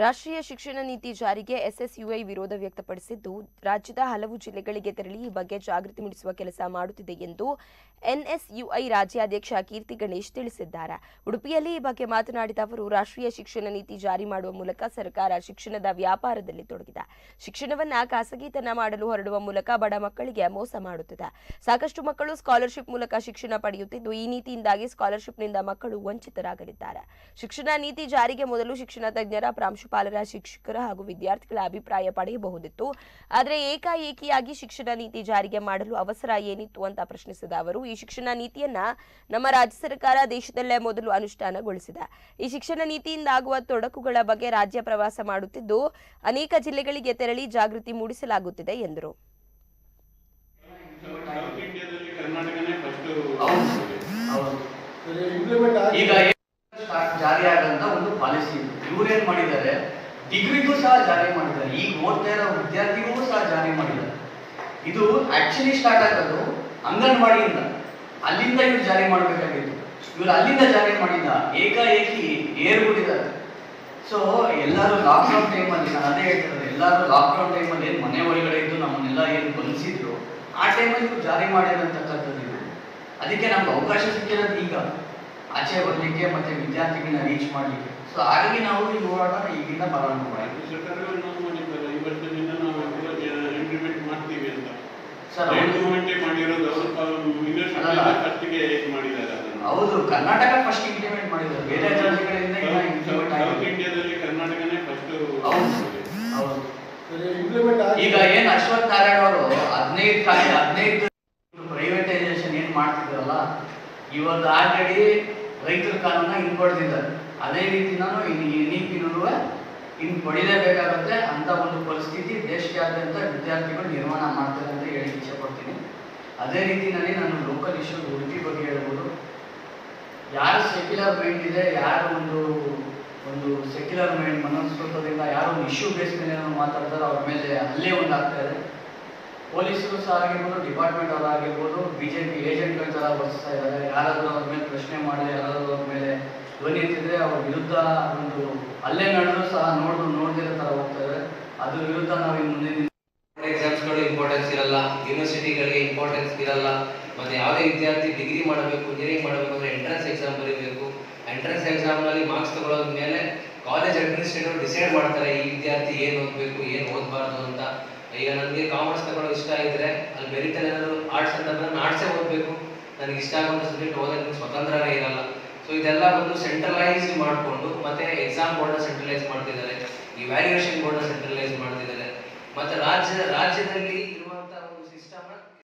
ರಾಷ್ಟ್ರೀಯ ಶಿಕ್ಷಣ ನೀತಿ ಜಾರಿಗೆ ಎಸ್ಎಸ್ಯುಐ ವಿರೋಧ ವ್ಯಕ್ತಪಡಿಸಿದ್ದು ರಾಜ್ಯದ ಹಲವು ಜಿಲ್ಲೆಗಳಿಗೆ ತೆರಳಿ ಈ ಬಗ್ಗೆ ಜಾಗೃತಿ ಮೂಡಿಸುವ ಕೆಲಸ ಮಾಡುತ್ತಿದೆ ಎಂದು ಎನ್ಎಸ್ಯುಐ ರಾಜ್ಯಾಧ್ಯಕ್ಷ ಕೀರ್ತಿ ಗಣೇಶ್ ತಿಳಿಸಿದ್ದಾರೆ ಉಡುಪಿಯಲ್ಲಿ ಈ ಬಗ್ಗೆ ಮಾತನಾಡಿದ ಅವರು ರಾಷ್ಟ್ರೀಯ ಶಿಕ್ಷಣ ನೀತಿ ಜಾರಿ ಮಾಡುವ ಮೂಲಕ ಸರ್ಕಾರ ಶಿಕ್ಷಣದ ವ್ಯಾಪಾರದಲ್ಲಿ ತೊಡಗಿದೆ ಶಿಕ್ಷಣವನ್ನ ಖಾಸಗಿತನ ಮಾಡಲು ಹೊರಡುವ ಮೂಲಕ ಬಡ ಮಕ್ಕಳಿಗೆ ಮೋಸ ಮಾಡುತ್ತಿದೆ ಸಾಕಷ್ಟು ಮಕ್ಕಳು ಸ್ಕಾಲರ್ಶಿಪ್ ಮೂಲಕ ಶಿಕ್ಷಣ ಪಡೆಯುತ್ತಿದ್ದು ಈ ನೀತಿಯಿಂದಾಗಿ ಸ್ಕಾಲರ್ಶಿಪ್ನಿಂದ ಮಕ್ಕಳು ವಂಚಿತರಾಗಲಿದ್ದಾರೆ ಶಿಕ್ಷಣ ನೀತಿ ಜಾರಿಗೆ ಮೊದಲು ಶಿಕ್ಷಣ ತಜ್ಞರ ಪ್ರಾಂಶುಪಾಲರ ಶಿಕ್ಷಕರ ಹಾಗೂ ವಿದ್ಯಾರ್ಥಿಗಳ ಅಭಿಪ್ರಾಯ ಪಡೆಯಬಹುದಿತ್ತು ಆದರೆ ಏಕಾಏಕಿಯಾಗಿ ಶಿಕ್ಷಣ ನೀತಿ ಜಾರಿಗೆ ಮಾಡಲು ಅವಸರ ಏನಿತ್ತು ಅಂತ ಪ್ರಶ್ನಿಸಿದ ಅವರು ಈ ಶಿಕ್ಷಣ ನೀತಿಯನ್ನ ನಮ್ಮ ರಾಜ್ಯ ಸರ್ಕಾರ ದೇಶದಲ್ಲೇ ಮೊದಲು ಅನುಷ್ಠಾನಗೊಳಿಸಿದೆ ಈ ಶಿಕ್ಷಣ ನೀತಿಯಿಂದ ಆಗುವ ತೊಡಕುಗಳ ಬಗ್ಗೆ ರಾಜ್ಯ ಪ್ರವಾಸ ಮಾಡುತ್ತಿದ್ದು ಅನೇಕ ಜಿಲ್ಲೆಗಳಿಗೆ ತೆರಳಿ ಜಾಗೃತಿ ಮೂಡಿಸಲಾಗುತ್ತಿದೆ ಎಂದರು ಸೌತ್ ಇಂಡಿಯಾದಲ್ಲಿ ಕರ್ನಾಟಕನೇ ಫಸ್ಟ್ ಹೌದು ಇಂಪ್ಲಿಮೆಂಟ್ ಆಗಿ ಈಗ ಸ್ಟಾರ್ಟ್ ಜಾರಿ ಆಗಂತ ಒಂದು ಪಾಲಿಸಿ ಇದೆ ಇವ್ರೇನ್ ಮಾಡಿದ್ದಾರೆ ಡಿಗ್ರಿಗೂ ಸಹ ಜಾರಿ ಮಾಡಿದ್ದಾರೆ ಈಗ ಓದ್ತಾ ಇರೋ ವಿದ್ಯಾರ್ಥಿಗೂ ಸಹ ಜಾರಿ ಮಾಡಿದ್ದಾರೆ ಇದು ಆಕ್ಚುಲಿ ಸ್ಟಾರ್ಟ್ ಆಗೋದು ಅಂಗನವಾಡಿಯಿಂದ ಅಲ್ಲಿಂದ ಇವ್ರು ಜಾರಿ ಮಾಡಬೇಕಾಗಿತ್ತು ಇವ್ರು ಅಲ್ಲಿಂದ ಜಾರಿ ಮಾಡಿಲ್ಲ ಏಕಾಏಕಿ ಏರ್ಬಿಟ್ಟಿದ್ದಾರೆ ಸೊ ಎಲ್ಲರೂ ಲಾಕ್ಡೌನ್ ಟೈಮಲ್ಲಿ ನಾನು ಅದೇ ಹೇಳ್ತಿರೋದು ಎಲ್ಲರೂ ಲಾಕ್ಡೌನ್ ಟೈಮಲ್ಲಿ ಏನು ಮನೆ ಒಳಗಡೆ ಇದ್ದು ನಮ್ಮನ್ನೆಲ್ಲ ಏನು ಬಂಧಿಸಿದ್ರು ಆ ಟೈಮಲ್ಲಿ ಇವ್ರು ಜಾರಿ ಮಾಡಿರೋಂಥಕ್ಕಂಥದ್ದು ಇದು ಅದಕ್ಕೆ ನಮ್ಗೆ ಅವಕಾಶ ಸಿಕ್ಕಿರೋದು ಈಗ ಆಚೆ ಬರಲಿಕ್ಕೆ ಮತ್ತೆ ವಿದ್ಯಾರ್ಥಿಗಳನ್ನ ರೀಚ್ ಮಾಡಲಿಕ್ಕೆ ಸೊ ಹಾಗಾಗಿ ನಾವು ಈ ಹೋರಾಟ ಈಗಿಂದ ಪ್ರಾರಂಭ ಮಾಡಿದ್ವಿ ಸರ್ಕಾರಗಳು ನಾವು ಮಾಡಿದ್ದಾರೆ ಈ ವರ್ಷದಿಂದ ನಾವು ಇಂಪ್ಲಿಮೆಂಟ್ ಮಾಡ್ತೀವಿ ಅಂತ ಸರ್ ಗೌರ್ಮೆಂಟೇ ಮಾಡಿರೋದು ಅವರು ಯೂನಿವರ್ಸಿಟಿ ಅಲ್ಲ. ಫಸ್ಟ್ಗೆ ಇದು ಮಾಡಿದ್ದಾರೆ ಅದನ್ನು ಹೌದು ಕರ್ನಾಟಕ ಫಸ್ಟ್ ಇಂಪ್ಲಿಮೆಂಟ್ ಮಾಡಿದ್ರು ಬೇರೆ ರಾಜ್ಯಗಳಿಂದ ಇನ್ನ ಇಂಪ್ಲಿಮೆಂಟ್ ಸೌತ್ ಆಗಿದೆ ಇಂಡಿಯಾದಲ್ಲಿ ಕರ್ನಾಟಕನೇ ಫಸ್ಟ್ ಹೌದು ಹೌದು ಇಂಪ್ಲಿಮೆಂಟ್ ಆಗಿ ಈಗ ಏನ್ ಅಶ್ವಥ್ ನಾರಾಯಣ ಅವರು ಹದಿನೈದು ಕಾಲ ಹದಿನೈದು ಪ್ರೈವೇಟೈಸೇಷನ್ ಏನ್ ಮಾಡ್ತಿದ್ರಲ್ಲ ಇವಾಗ ಆಲ್ರೆಡಿ ರೈತರ ಕಾನೂನ ಹಿಂಪಡೆದಿದ್ದಾರೆ ಅದೇ ರೀತಿ ನಾನು ಇನ್ನು ಎನ್ ಇ ಪಿನೂ ಇನ್ ಪಡಿಲೇಬೇಕಾಗುತ್ತೆ ಅಂತ ಒಂದು ಪರಿಸ್ಥಿತಿ ದೇಶದಾದ್ಯಂತ ವಿದ್ಯಾರ್ಥಿಗಳು ನಿರ್ಮಾಣ ಮಾಡ್ತಾರೆ ಅಂತ ಹೇಳಿ ಇಚ್ಛೆ ಪಡ್ತೀನಿ ಅದೇ ರೀತಿಯಲ್ಲಿ ನಾನು ಲೋಕಲ್ ಇಶ್ಯೂ ಉಡುಪಿ ಬಗ್ಗೆ ಹೇಳ್ಬೋದು ಯಾರು ಸೆಕ್ಯುಲರ್ ಮೈಂಡ್ ಇದೆ ಯಾರು ಒಂದು ಒಂದು ಸೆಕ್ಯುಲರ್ ಮೈಂಡ್ ಮನಸ್ಸೋದ್ರಿಂದ ಯಾರು ಒಂದು ಇಶ್ಯೂ ಬೇಸ್ ಮೇಲೆ ಏನೋ ಮಾತಾಡ್ತಾರೋ ಅವ್ರ ಮೇಲೆ ಹಲ್ಲೆ ಒಂದು ಆಗ್ತಾ ಇದೆ ಪೊಲೀಸರು ಸಹ ಆಗಿರ್ಬೋದು ಡಿಪಾರ್ಟ್ಮೆಂಟ್ ಅವರು ಆಗಿರ್ಬೋದು ಬಿ ಜೆ ಪಿ ಏಜೆಂಟ್ಗಳ ಥರ ವರ್ತಿಸ್ತಾ ಇದ್ದಾರೆ ಯಾರಾದರೂ ಅವ್ರ ಮೇಲೆ ಪ್ರಶ್ನೆ ಮಾಡಿ ಯಾರಾದರೂ ಅವ್ರ ಮೇಲೆ ಧ್ವನಿ ಎತ್ತಿದ್ರೆ ಅವ್ರ ವಿರುದ್ಧ ಒಂದು ಹಲ್ಲೆ ನಡೆದ್ರು ಸಹ ನೋಡ್ದು ನೋಡ್ದಿರೋ ಥರ ಹೋಗ್ತಾ ಇದ್ದಾರೆ ಅದ್ರ ವಿರುದ್ಧ ನಾವು ಇನ್ನು ಮುಂದಿನ ದಿನ ಎಕ್ಸಾಮ್ಸ್ಗಳು ಇಂಪಾರ್ಟೆನ್ಸ್ ಇರಲ್ಲ ಯೂನಿವರ್ಸಿಟಿಗಳಿಗೆ ಇಂಪಾರ್ಟೆನ್ಸ್ ಇರಲ್ಲ ಮತ್ತೆ ಯಾವುದೇ ವಿದ್ಯಾರ್ಥಿ ಡಿಗ್ರಿ ಮಾಡಬೇಕು ಇಂಜಿನಿಯರಿಂಗ್ ಮಾಡಬೇಕು ಅಂದ್ರೆ ಎಂಟ್ರೆನ್ಸ್ ಎಕ್ಸಾಮ್ ಬರೀಬೇಕು ಎಂಟ್ರೆನ್ಸ್ ಎಕ್ಸಾಮ್ನಲ್ಲಿ ಮಾರ್ಕ್ಸ್ ತಗೊಳ್ಳೋದ ಮೇಲೆ ಕಾಲೇಜ್ ಅಡ್ಮಿನಿಸ್ಟ್ರೇಟರ್ ಡಿಸೈಡ್ ಮಾಡ್ತಾರೆ ಈ ವಿದ್ಯಾರ್ಥಿ ಏನು ಓದಬೇಕು ಏನು ಓದಬಾರ್ದು ಅಂತ ಈಗ ನನಗೆ ಕಾಮರ್ಸ್ ತಗೊಳ್ಳೋದು ಇಷ್ಟ ಇದ್ರೆ ಅಲ್ಲಿ ಬೆರಿತಾನೆ ಏನಾದ್ರು ಆರ್ಟ್ಸ್ ಅಂತ ನಾನು ಆರ್ಟ್ಸೇ ಓದಬೇಕು ನನಗೆ ಇಷ್ಟ ಆಗುವಂಥ ಸಬ್ಜೆಕ್ಟ್ ಓದೋದಕ್ಕೆ ಸ್ವತಂತ್ರನೇ ಇರಲ್ಲ ಸೊ ಇದೆಲ್ಲ ಬಂದು ಸೆಂಟ್ರಲೈಸ್ ಮಾಡಿಕೊಂಡು ಮತ್ತೆ ಎಕ್ಸಾಮ್ ಬೋರ್ಡ್ನ ಸೆಂಟ್ರಲೈಸ್ ಮಾಡ್ತಿದ್ದಾರೆ ಇವ್ಯಾಲ್ಯೂಯೇಷನ್ ಬೋರ್ಡ್ನ ಸೆಂಟ್ರಲೈಸ್ ಮಾಡ್ತಿದ್ದಾರೆ ಮತ್ತೆ ರಾಜ್ಯ ರಾಜ್ಯದಲ್ಲಿ